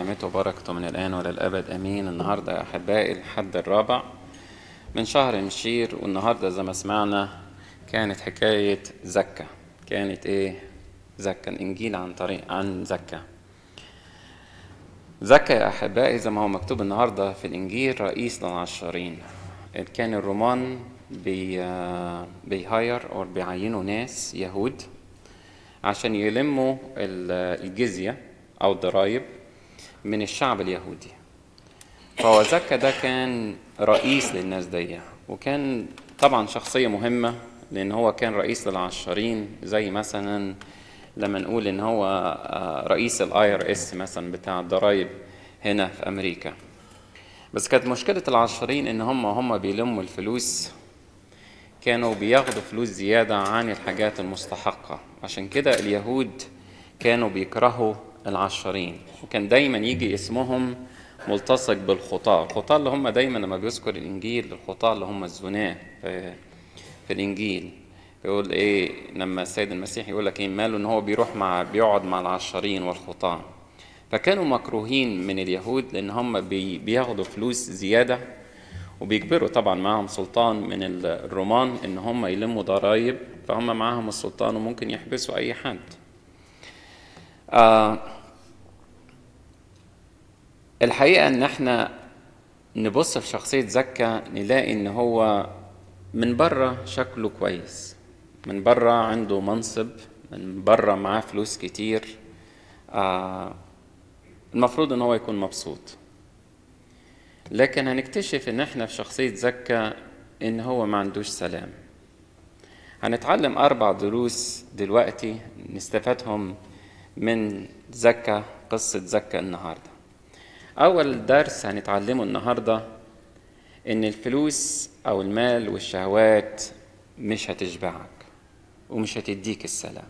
ونعمته وبركته من الآن وللأبد أمين النهاردة يا أحبائي الحد الرابع من شهر مشير والنهاردة زي ما سمعنا كانت حكاية زكا كانت إيه زكا الإنجيل عن طريق عن زكا زكا يا أحبائي زي ما هو مكتوب النهاردة في الإنجيل رئيس للعشارين كان الرومان بي بيهاير أو بيعينوا ناس يهود عشان يلموا الجزية أو الضرايب من الشعب اليهودي فهو زكا ده كان رئيس للناس دي وكان طبعا شخصية مهمة لأن هو كان رئيس للعشارين زي مثلا لما نقول إن هو رئيس الاي ار اس مثلا بتاع الضرايب هنا في أمريكا بس كانت مشكلة العشارين إن هم هم بيلموا الفلوس كانوا بياخدوا فلوس زيادة عن الحاجات المستحقة عشان كده اليهود كانوا بيكرهوا العشارين وكان دايما يجي اسمهم ملتصق بالخطاة الخطاة اللي هم دايما لما بيذكر الإنجيل الخطاة اللي هم الزناة في, في الإنجيل يقول إيه لما السيد المسيح يقول لك إيه ماله إن هو بيروح مع بيقعد مع العشارين والخطاة فكانوا مكروهين من اليهود لأن هم بي بياخدوا فلوس زيادة وبيجبروا طبعا معاهم سلطان من الرومان ان هم يلموا ضرائب فهم معاهم السلطان وممكن يحبسوا اي حد آه الحقيقه ان احنا نبص في شخصيه زكا نلاقي ان هو من بره شكله كويس من بره عنده منصب من بره معاه فلوس كتير آه المفروض ان هو يكون مبسوط لكن هنكتشف ان احنا في شخصية زكا ان هو ما عندوش سلام هنتعلم اربع دروس دلوقتي نستفادهم من زكا قصة زكا النهاردة اول درس هنتعلمه النهاردة ان الفلوس او المال والشهوات مش هتشبعك ومش هتديك السلام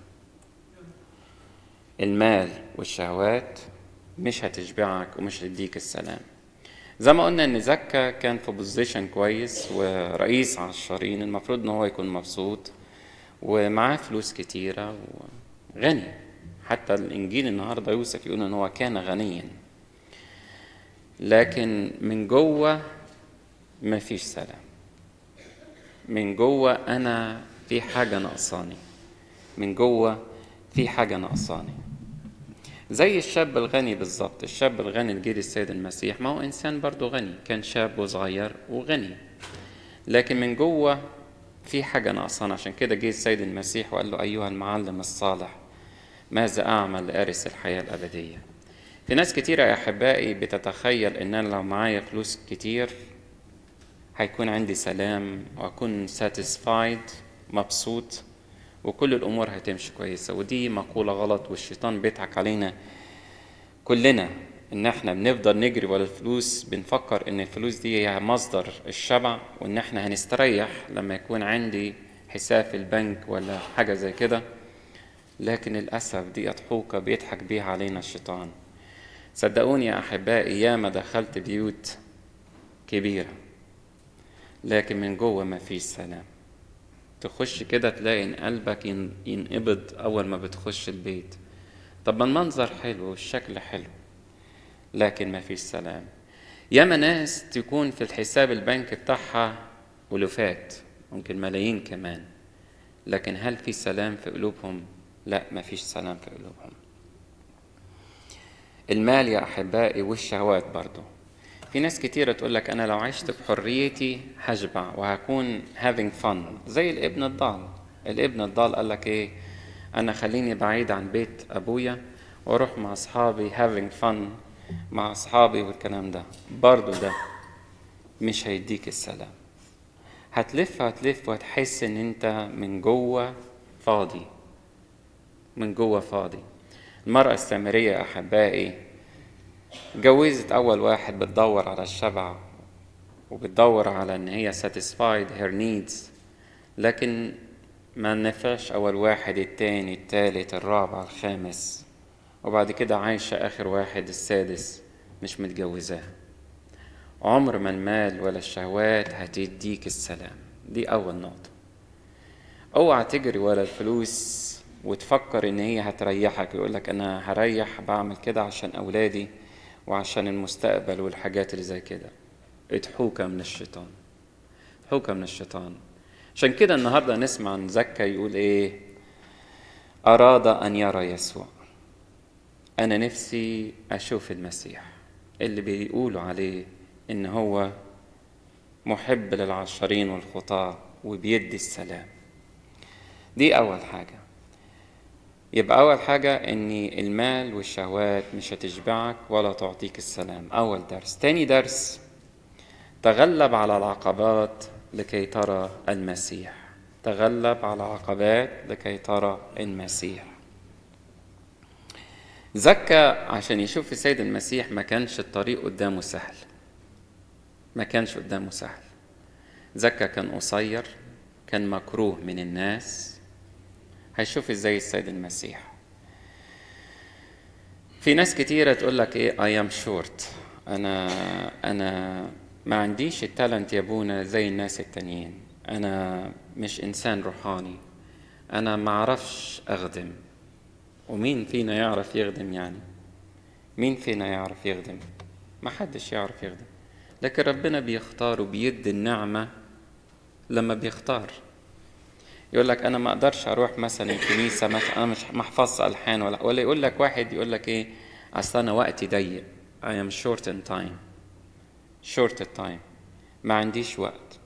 المال والشهوات مش هتشبعك ومش هتديك السلام زي ما قلنا ان زكا كان في بوزيشن كويس ورئيس عشارين المفروض ان هو يكون مبسوط ومعاه فلوس كتيرة وغني حتى الانجيل النهارده يوسف يقول ان هو كان غنيا لكن من جوه مفيش سلام من جوه انا في حاجة ناقصاني من جوه في حاجة ناقصاني زي الشاب الغني بالظبط الشاب الغني الجيل السيد المسيح ما هو إنسان برضه غني كان شاب وصغير وغني لكن من جوه في حاجة ناقصانة عشان كده جه السيد المسيح وقال له أيها المعلم الصالح ماذا أعمل لأرث الحياة الأبدية في ناس كتيرة يا أحبائي بتتخيل إن أنا لو معايا فلوس كتير هيكون عندي سلام وأكون ساتيسفايد مبسوط وكل الامور هتمشي كويسه ودي مقوله غلط والشيطان بيضحك علينا كلنا ان احنا بنفضل نجري ورا الفلوس بنفكر ان الفلوس دي هي مصدر الشبع وان احنا هنستريح لما يكون عندي حساب في البنك ولا حاجه زي كده لكن للاسف دي اضحوكه بيضحك بيها علينا الشيطان صدقوني يا احبائي ياما دخلت بيوت كبيره لكن من جوه ما فيش سلام تخش كده تلاقي ان قلبك ينقبض اول ما بتخش البيت طب ما المنظر حلو والشكل حلو لكن ما فيش سلام ياما ناس تكون في الحساب البنك بتاعها ألوفات ممكن ملايين كمان لكن هل في سلام في قلوبهم لا ما فيش سلام في قلوبهم المال يا أحبائي والشهوات برضه في ناس كتيرة تقول لك أنا لو عشت بحريتي هشبع وهكون having fun زي الابن الضال الابن الضال قال لك إيه أنا خليني بعيد عن بيت أبويا وأروح مع أصحابي having fun مع أصحابي والكلام ده برضو ده مش هيديك السلام هتلف هتلف وهتحس إن أنت من جوه فاضي من جوه فاضي المرأة السامرية يا أحبائي اتجوزت أول واحد بتدور على الشبع وبتدور على إن هي satisfied her needs لكن ما نفعش أول واحد التاني التالت الرابع الخامس وبعد كده عايشة آخر واحد السادس مش متجوزاه عمر ما المال ولا الشهوات هتديك السلام دي أول نقطة اوعى تجري ورا الفلوس وتفكر ان هي هتريحك يقول لك انا هريح بعمل كده عشان اولادي وعشان المستقبل والحاجات اللي زي كده اضحوكة من الشيطان اضحوكة من الشيطان عشان كده النهارده نسمع عن زكا يقول ايه أراد أن يرى يسوع أنا نفسي أشوف المسيح اللي بيقولوا عليه إن هو محب للعشرين والخطاة وبيدي السلام دي أول حاجة يبقى أول حاجة إن المال والشهوات مش هتشبعك ولا تعطيك السلام أول درس تاني درس تغلب على العقبات لكي ترى المسيح تغلب على العقبات لكي ترى المسيح زكى عشان يشوف السيد المسيح ما كانش الطريق قدامه سهل ما كانش قدامه سهل زكى كان قصير كان مكروه من الناس هيشوف ازاي السيد المسيح في ناس كتيرة تقول لك ايه I am short انا انا ما عنديش التالنت يا ابونا زي الناس التانيين انا مش انسان روحاني انا ما اعرفش اخدم ومين فينا يعرف يخدم يعني مين فينا يعرف يخدم ما حدش يعرف يخدم لكن ربنا بيختار وبيدي النعمة لما بيختار يقول لك انا ما اقدرش اروح مثلا الكنيسه مثلا انا مش محفظ الحان ولا ولا يقول لك واحد يقول لك ايه اصل انا وقتي ضيق I am short in time short in time ما عنديش وقت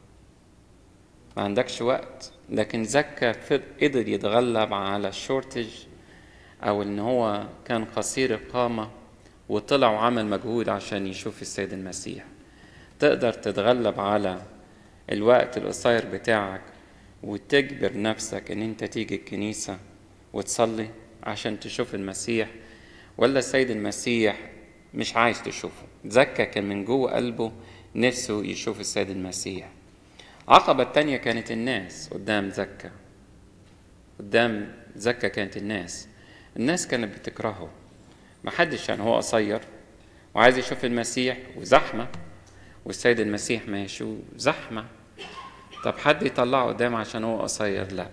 ما عندكش وقت لكن زكى قدر يتغلب على الشورتج او ان هو كان قصير القامه وطلع وعمل مجهود عشان يشوف السيد المسيح تقدر تتغلب على الوقت القصير بتاعك وتجبر نفسك ان انت تيجي الكنيسة وتصلي عشان تشوف المسيح ولا السيد المسيح مش عايز تشوفه زكى كان من جوه قلبه نفسه يشوف السيد المسيح عقبة التانية كانت الناس قدام زكى قدام زكى كانت الناس الناس كانت بتكرهه محدش يعني هو قصير وعايز يشوف المسيح وزحمة والسيد المسيح ماشي وزحمة طب حد يطلعه قدام عشان هو قصير لا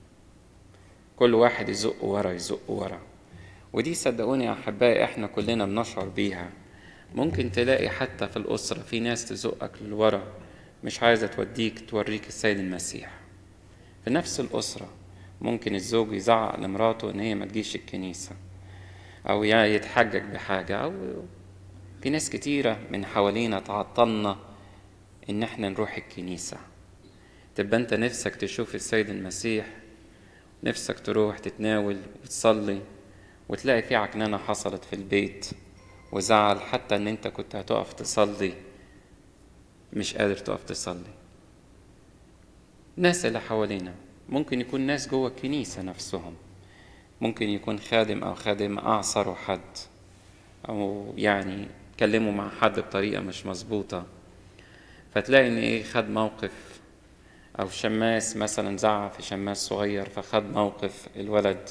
كل واحد يزق ورا يزق ورا ودي صدقوني يا احبائي احنا كلنا بنشعر بيها ممكن تلاقي حتى في الاسره في ناس تزقك لورا مش عايزه توديك توريك السيد المسيح في نفس الاسره ممكن الزوج يزعق لمراته ان هي ما تجيش الكنيسه او يتحجج بحاجه او في ناس كتيره من حوالينا تعطلنا ان احنا نروح الكنيسه تبقى انت نفسك تشوف السيد المسيح نفسك تروح تتناول وتصلي وتلاقي في عكنانة حصلت في البيت وزعل حتى ان انت كنت هتقف تصلي مش قادر تقف تصلي الناس اللي حوالينا ممكن يكون ناس جوه الكنيسة نفسهم ممكن يكون خادم أو خادم أعصروا حد أو يعني كلموا مع حد بطريقة مش مظبوطة فتلاقي إن إيه خد موقف أو شماس مثلا زعق في شماس صغير فخد موقف الولد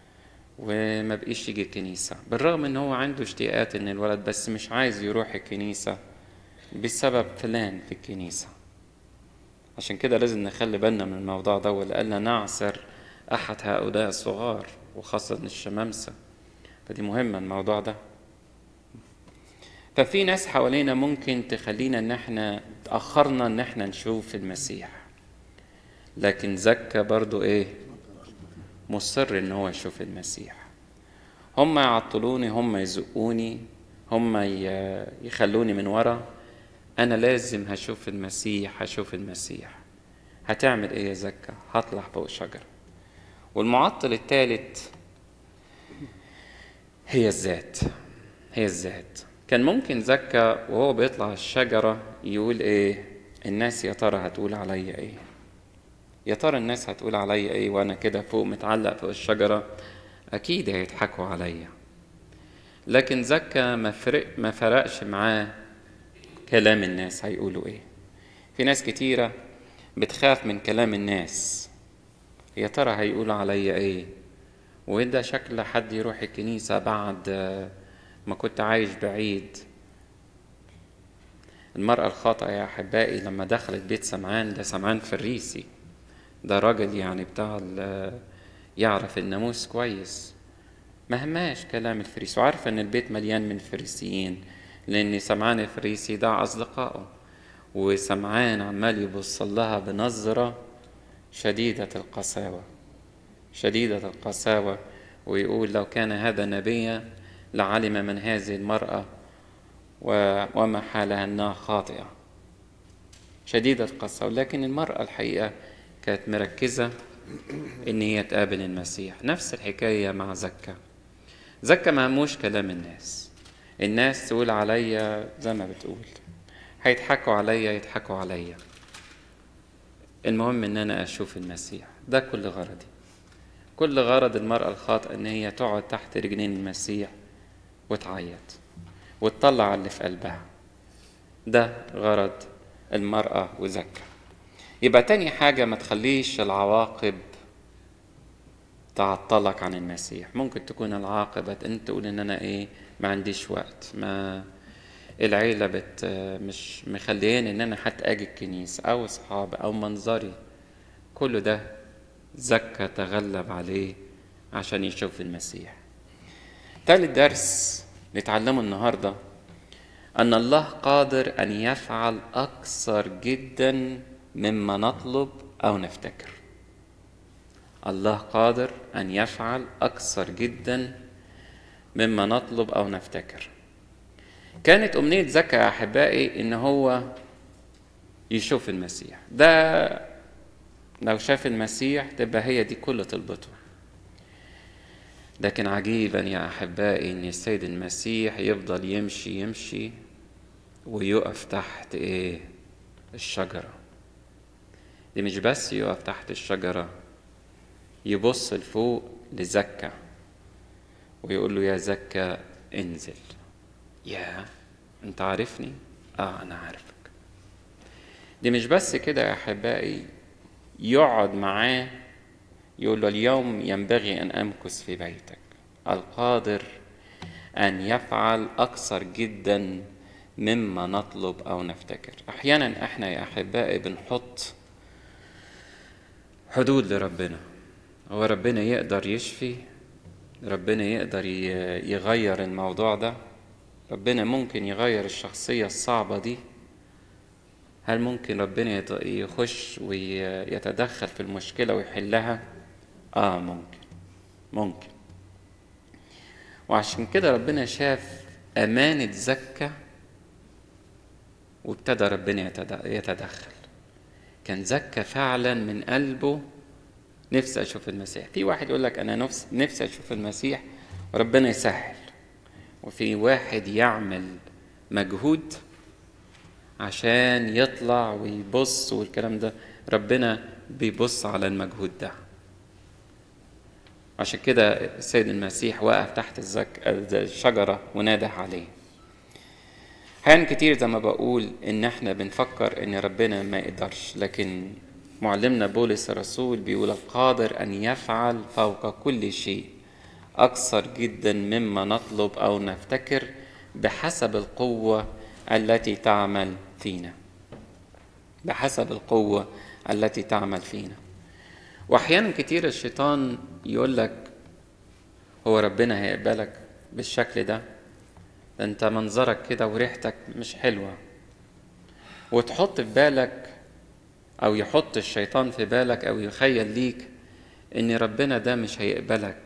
وما بقيش يجي الكنيسة بالرغم إن هو عنده اشتياقات إن الولد بس مش عايز يروح الكنيسة بسبب فلان في الكنيسة عشان كده لازم نخلي بالنا من الموضوع ده ولألا نعسر أحد هؤلاء الصغار وخاصة الشمامسة فدي مهمة الموضوع ده ففي ناس حوالينا ممكن تخلينا ان احنا تأخرنا ان احنا نشوف المسيح لكن زكى برضو ايه مصر ان هو يشوف المسيح هم يعطلوني هم يزقوني هم يخلوني من ورا انا لازم هشوف المسيح هشوف المسيح هتعمل ايه يا زكا هطلع فوق شجرة والمعطل الثالث هي الذات هي الذات كان ممكن زكا وهو بيطلع الشجرة يقول ايه الناس يا ترى هتقول عليا ايه يا ترى الناس هتقول عليا ايه وانا كده فوق متعلق فوق الشجرة اكيد هيضحكوا عليا لكن زكا ما فرق ما فرقش معاه كلام الناس هيقولوا ايه في ناس كتيرة بتخاف من كلام الناس يا ترى هيقولوا عليا ايه وده شكل حد يروح الكنيسة بعد ما كنت عايش بعيد المرأة الخاطئة يا أحبائي لما دخلت بيت سمعان ده سمعان فريسي ده راجل يعني بتاع يعرف الناموس كويس مهماش كلام الفريس وعارفة إن البيت مليان من الفريسيين لأن سمعان الفريسي دع أصدقائه وسمعان عمال يبص لها بنظرة شديدة القساوة شديدة القساوة ويقول لو كان هذا نبيا لعلم من هذه المرأة وما حالها أنها خاطئة شديدة القساوة لكن المرأة الحقيقة كانت مركزة إن هي تقابل المسيح نفس الحكاية مع زكا زكا ما هموش كلام الناس الناس تقول عليا زي ما بتقول هيضحكوا عليا يضحكوا عليا المهم ان انا اشوف المسيح ده كل غرضي كل غرض المرأة الخاطئة ان هي تقعد تحت رجلين المسيح وتعيط وتطلع اللي في قلبها ده غرض المرأة وزكا يبقى تاني حاجة ما تخليش العواقب تعطلك عن المسيح ممكن تكون العاقبة انت تقول ان انا ايه ما عنديش وقت ما العيلة بت مش مخلياني ان انا حتى اجي الكنيسة او اصحاب او منظري كل ده زكا تغلب عليه عشان يشوف المسيح تالت درس نتعلمه النهاردة أن الله قادر أن يفعل أكثر جدا مما نطلب أو نفتكر الله قادر أن يفعل أكثر جدا مما نطلب أو نفتكر كانت أمنية زكا يا أحبائي إن هو يشوف المسيح ده لو شاف المسيح تبقى هي دي كل طلبته لكن عجيبا يا أحبائي إن السيد المسيح يفضل يمشي يمشي ويقف تحت إيه الشجرة دي مش بس يقف تحت الشجرة يبص لفوق لزكا ويقول له يا زكا انزل يا انت عارفني اه انا عارفك دي مش بس كده يا احبائي يقعد معاه يقول له اليوم ينبغي ان امكث في بيتك القادر ان يفعل اكثر جدا مما نطلب او نفتكر احيانا احنا يا احبائي بنحط حدود لربنا هو ربنا يقدر يشفي ربنا يقدر يغير الموضوع ده ربنا ممكن يغير الشخصية الصعبة دي هل ممكن ربنا يخش ويتدخل في المشكلة ويحلها آه ممكن ممكن وعشان كده ربنا شاف أمانة زكا وابتدى ربنا يتدخل كان زكا فعلا من قلبه نفسي اشوف المسيح في واحد يقول لك انا نفس نفسي اشوف المسيح وربنا يسهل وفي واحد يعمل مجهود عشان يطلع ويبص والكلام ده ربنا بيبص على المجهود ده عشان كده السيد المسيح وقف تحت الزك... الشجرة ونادى عليه أحيانا كتير زي ما بقول إن إحنا بنفكر إن ربنا ما يقدرش لكن معلمنا بولس الرسول بيقول القادر أن يفعل فوق كل شيء أكثر جدا مما نطلب أو نفتكر بحسب القوة التي تعمل فينا بحسب القوة التي تعمل فينا وأحيانا كتير الشيطان يقول لك هو ربنا هيقبلك بالشكل ده ده انت منظرك كده وريحتك مش حلوة وتحط في بالك أو يحط الشيطان في بالك أو يخيل ليك إن ربنا ده مش هيقبلك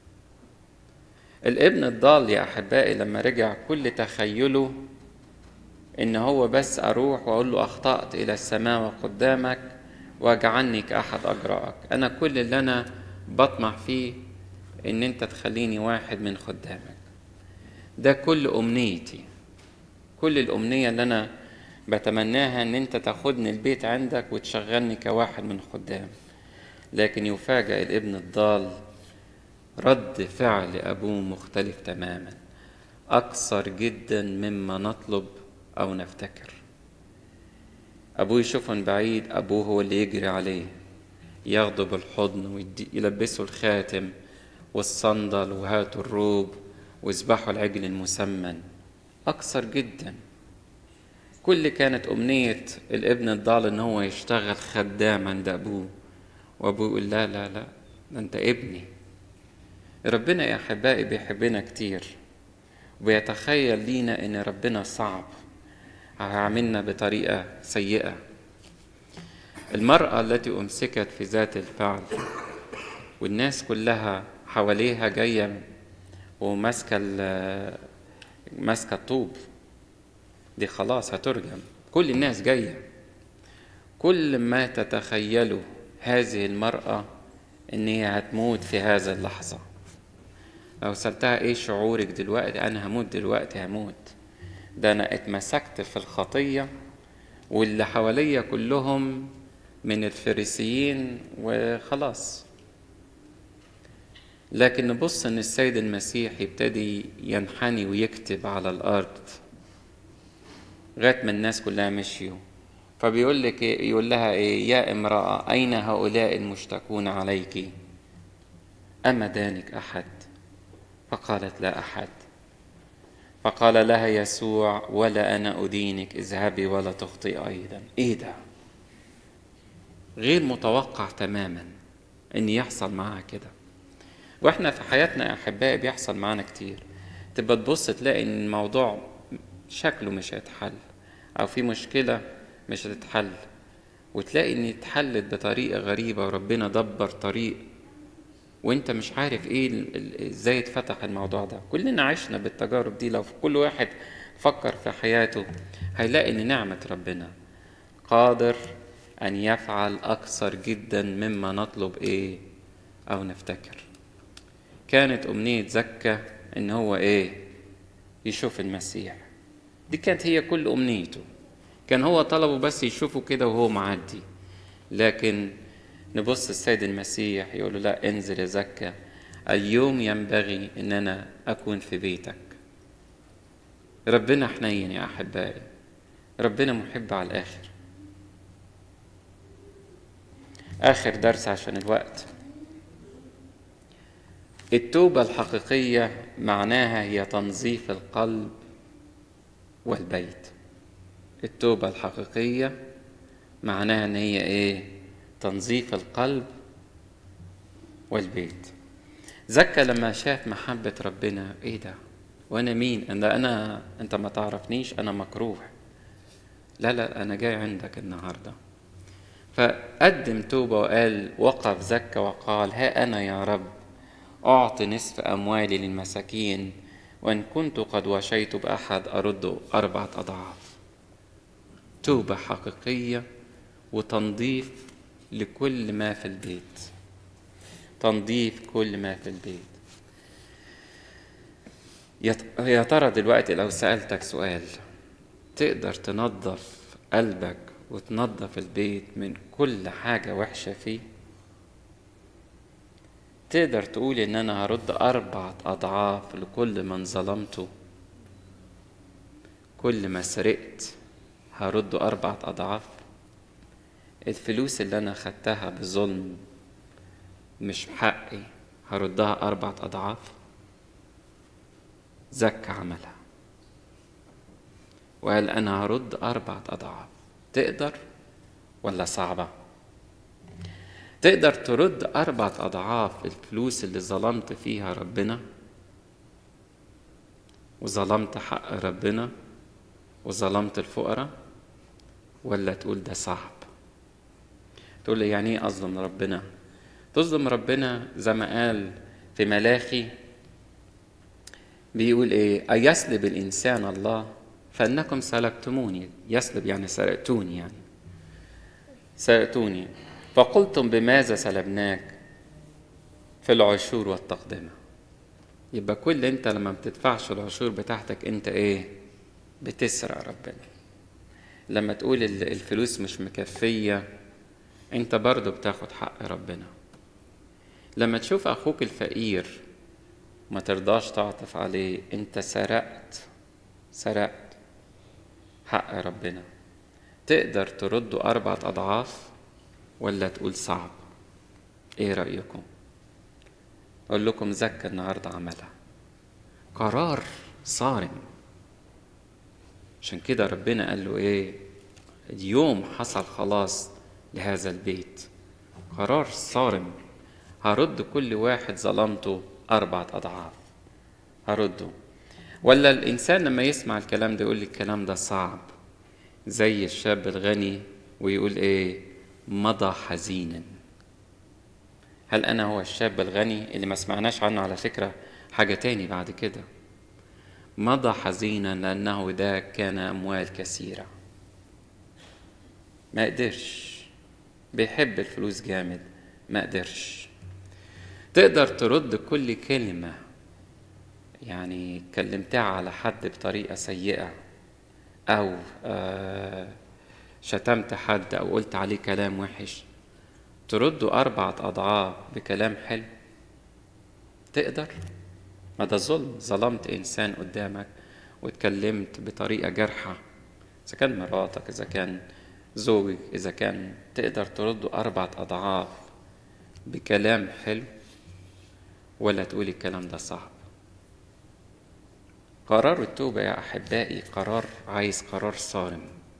الابن الضال يا أحبائي لما رجع كل تخيله إن هو بس أروح وأقول له أخطأت إلى السماء وقدامك واجعلني كأحد أجرائك أنا كل اللي أنا بطمع فيه إن أنت تخليني واحد من خدامك ده كل أمنيتي كل الأمنية اللي أنا بتمناها ان انت تاخدني البيت عندك وتشغلني كواحد من خدام لكن يفاجأ الابن الضال رد فعل ابوه مختلف تماما اكثر جدا مما نطلب او نفتكر ابوه يشوفه من بعيد ابوه هو اللي يجري عليه ياخده بالحضن ويلبسه الخاتم والصندل وهاتوا الروب واذبحوا العجل المسمن اكثر جدا كل كانت أمنية الابن الضال إن هو يشتغل خدام عند أبوه وأبوه يقول لا لا لا ده أنت ابني ربنا يا أحبائي بيحبنا كتير وبيتخيل لينا ان ربنا صعب هيعاملنا بطريقة سيئة المرأة التي أمسكت في ذات الفعل والناس كلها حواليها جاية وماسكة ماسكة الطوب دي خلاص هترجم كل الناس جاية كل ما تتخيله هذه المرأة إن هي هتموت في هذا اللحظة لو سألتها إيه شعورك دلوقتي أنا هموت دلوقتي هموت ده أنا اتمسكت في الخطية واللي حواليا كلهم من الفريسيين وخلاص لكن نبص ان السيد المسيح يبتدي ينحني ويكتب على الارض لغايه ما الناس كلها مشيوا فبيقول لك إيه يقول لها ايه يا امراه اين هؤلاء المشتكون عليك اما دانك احد فقالت لا احد فقال لها يسوع ولا انا ادينك اذهبي ولا تخطئي ايضا ايه ده غير متوقع تماما ان يحصل معاها كده واحنا في حياتنا يا احبائي بيحصل معانا كتير تبقى تبص تلاقي ان الموضوع شكله مش هيتحل او في مشكله مش هتتحل وتلاقي ان اتحلت بطريقه غريبه وربنا دبر طريق وانت مش عارف ايه ازاي اتفتح الموضوع ده كلنا عشنا بالتجارب دي لو كل واحد فكر في حياته هيلاقي ان نعمه ربنا قادر ان يفعل اكثر جدا مما نطلب ايه او نفتكر كانت أمنية زكا إن هو إيه؟ يشوف المسيح. دي كانت هي كل أمنيته. كان هو طلبه بس يشوفه كده وهو معدي. لكن نبص السيد المسيح يقول له لا انزل يا زكا اليوم ينبغي إن أنا أكون في بيتك. ربنا حنين يا أحبائي. ربنا محب على الآخر. آخر درس عشان الوقت. التوبة الحقيقية معناها هي تنظيف القلب والبيت التوبة الحقيقية معناها ان هي ايه تنظيف القلب والبيت زكى لما شاف محبة ربنا ايه ده وانا مين انا انا انت ما تعرفنيش انا مكروه لا لا انا جاي عندك النهارده فقدم توبة وقال وقف زكى وقال ها انا يا رب أعطي نصف أموالي للمساكين وإن كنت قد وشيت بأحد أرد أربعة أضعاف توبة حقيقية وتنظيف لكل ما في البيت تنظيف كل ما في البيت يا ترى دلوقتي لو سألتك سؤال تقدر تنظف قلبك وتنظف البيت من كل حاجة وحشة فيه تقدر تقول ان انا هرد اربعة اضعاف لكل من ظلمته كل ما سرقت هرد اربعة اضعاف الفلوس اللي انا خدتها بظلم مش بحقي هردها اربعة اضعاف زكى عملها وقال انا هرد اربعة اضعاف تقدر ولا صعبه تقدر ترد أربعة أضعاف الفلوس اللي ظلمت فيها ربنا وظلمت حق ربنا وظلمت الفقراء ولا تقول ده صعب تقول لي يعني ايه اظلم ربنا تظلم ربنا زي ما قال في ملاخي بيقول ايه ايسلب الانسان الله فانكم سلبتموني يسلب يعني سرقتوني يعني سرقتوني فقلتم بماذا سلبناك في العشور والتقدمة يبقى كل انت لما بتدفعش العشور بتاعتك انت ايه بتسرق ربنا لما تقول الفلوس مش مكفية انت برضو بتاخد حق ربنا لما تشوف اخوك الفقير ما ترضاش تعطف عليه انت سرقت سرقت حق ربنا تقدر ترده أربعة أضعاف ولا تقول صعب ايه رأيكم اقول لكم زكى النهارده عملها قرار صارم عشان كده ربنا قال له ايه اليوم حصل خلاص لهذا البيت قرار صارم هرد كل واحد ظلمته أربعة أضعاف هرده ولا الإنسان لما يسمع الكلام ده يقول لي الكلام ده صعب زي الشاب الغني ويقول إيه مضى حزينا هل أنا هو الشاب الغني اللي ما سمعناش عنه على فكرة حاجة تاني بعد كده مضى حزينا لأنه ده كان أموال كثيرة ما قدرش بيحب الفلوس جامد ما قدرش تقدر ترد كل كلمة يعني كلمتها على حد بطريقة سيئة أو آه شتمت حد أو قلت عليه كلام وحش ترده أربعة أضعاف بكلام حلو تقدر ما ده ظلم ظلمت إنسان قدامك واتكلمت بطريقة جارحة إذا كان مراتك إذا كان زوجك إذا كان تقدر ترده أربعة أضعاف بكلام حلو ولا تقولي الكلام ده صعب قرار التوبة يا أحبائي قرار عايز قرار صارم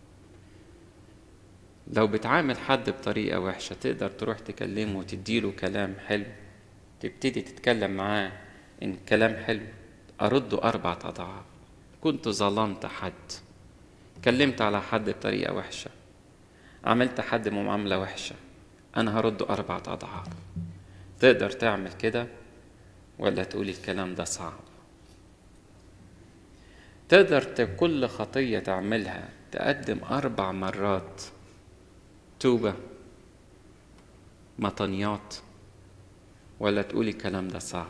لو بتعامل حد بطريقة وحشة تقدر تروح تكلمه وتديله كلام حلو تبتدي تتكلم معاه إن كلام حلو أرده أربعة أضعاف كنت ظلمت حد كلمت على حد بطريقة وحشة عملت حد معاملة وحشة أنا هرده أربعة أضعاف تقدر تعمل كده ولا تقولي الكلام ده صعب تقدر كل خطية تعملها تقدم أربع مرات توبة مطنيات ولا تقولي الكلام ده صعب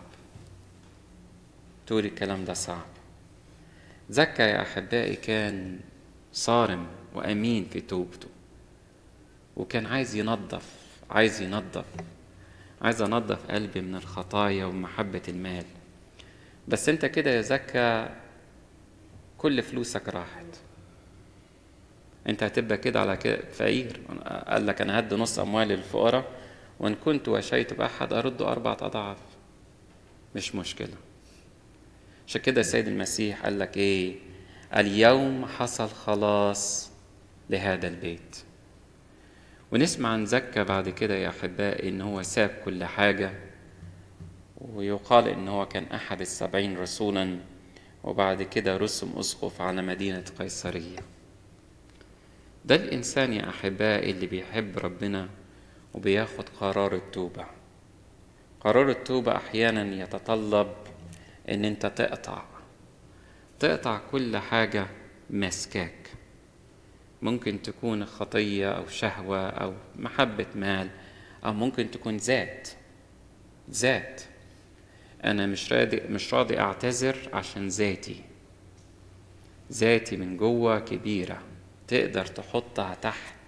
تقولي الكلام ده صعب زكا يا أحبائي كان صارم وأمين في توبته وكان عايز ينظف عايز ينظف عايز انظف قلبي من الخطايا ومحبة المال بس انت كده يا زكا كل فلوسك راحت انت هتبقى كده على كده فقير قال لك انا هدي نص اموالي للفقراء وان كنت وشيت باحد ارده اربعة اضعاف مش مشكلة عشان كده السيد المسيح قال لك ايه اليوم حصل خلاص لهذا البيت ونسمع عن زكا بعد كده يا أحبائي إن هو ساب كل حاجة ويقال إن هو كان أحد السبعين رسولا وبعد كده رسم أسقف على مدينة قيصرية ده الإنسان يا أحبائي اللي بيحب ربنا وبياخد قرار التوبة قرار التوبة أحيانا يتطلب إن أنت تقطع تقطع كل حاجة ماسكاك ممكن تكون خطية أو شهوة أو محبة مال أو ممكن تكون ذات ذات أنا مش راضي مش راضي أعتذر عشان ذاتي ذاتي من جوه كبيرة تقدر تحطها تحت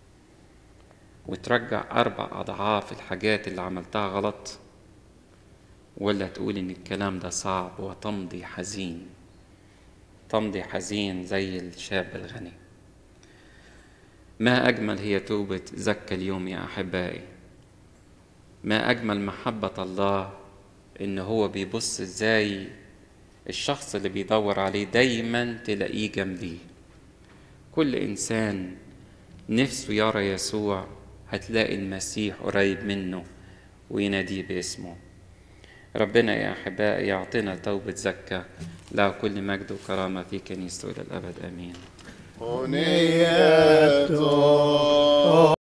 وترجع أربع أضعاف الحاجات اللي عملتها غلط ولا تقول إن الكلام ده صعب وتمضي حزين تمضي حزين زي الشاب الغني ما أجمل هي توبة زكى اليوم يا أحبائي ما أجمل محبة الله إن هو بيبص إزاي الشخص اللي بيدور عليه دايما تلاقيه جنبيه كل إنسان نفسه يرى يسوع هتلاقي المسيح قريب منه ويناديه باسمه ربنا يا أحبائي يعطينا توبة زكى له كل مجد وكرامة في كنيسته إلى الأبد آمين أغنية